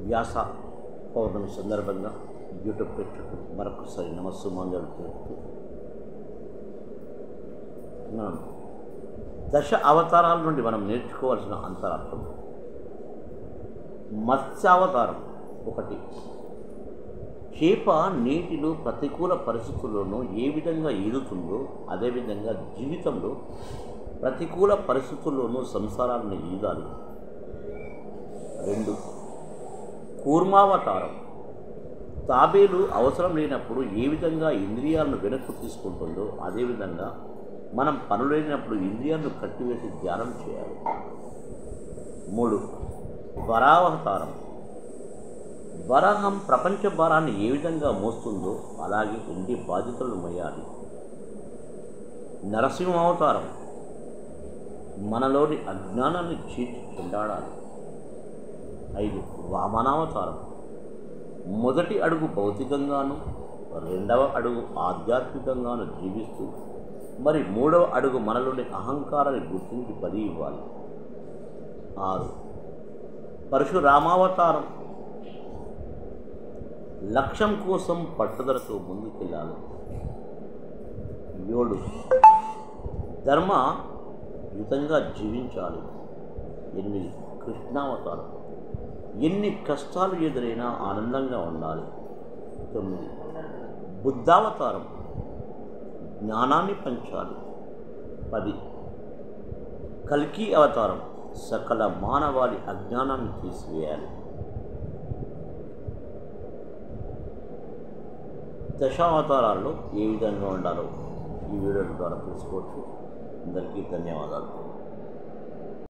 వ్యాస పౌర్ణమి సందర్భంగా యూట్యూబ్ ప్రేక్షకులు మరొకసారి నమస్సుమాంజలు తెలుపుతూ మనం దశ అవతారాల నుండి మనం నేర్చుకోవాల్సిన అంతరార్థం మత్స్యావతారం ఒకటి చేప నీటిలో ప్రతికూల పరిస్థితుల్లోనూ ఏ విధంగా ఈదుతుందో అదేవిధంగా జీవితంలో ప్రతికూల పరిస్థితుల్లోనూ సంసారాలను ఈదాలి రెండు కూర్మావతారం తాబేలు అవసరం లేనప్పుడు ఏ విధంగా ఇంద్రియాలను వెనక్కు తీసుకుంటుందో అదేవిధంగా మనం పనులేనప్పుడు ఇంద్రియాలను కట్టివేసి ధ్యానం చేయాలి మూడు వరావతారం వరాహం ప్రపంచ భారాన్ని ఏ విధంగా మోస్తుందో అలాగే ఇంటి బాధ్యతలను మోయాలి నరసింహావతారం మనలోని అజ్ఞానాన్ని చీల్చి చెండాడాలి ఐదు వామనావతారం మొదటి అడుగు భౌతికంగాను రెండవ అడుగు ఆధ్యాత్మికంగాను జీవిస్తూ మరి మూడవ అడుగు మనలోని అహంకారాన్ని గుర్తించి బలి ఇవ్వాలి ఆరు పరశురామావతారం లక్ష్యం కోసం పట్టుదలతో ముందుకెళ్ళాలి ఏడు ధర్మ యుతంగా జీవించాలి ఎనిమిది కృష్ణావతారం ఎన్ని కష్టాలు ఎదురైనా ఆనందంగా ఉండాలి తొమ్మిది బుద్ధావతారం జ్ఞానాన్ని పంచాలి పది కల్కి అవతారం సకల మానవాళి అజ్ఞానాన్ని తీసివేయాలి దశావతారాల్లో ఏ విధంగా ఉండాలో ఈ వీడియో ద్వారా తెలుసుకోవచ్చు అందరికీ ధన్యవాదాలు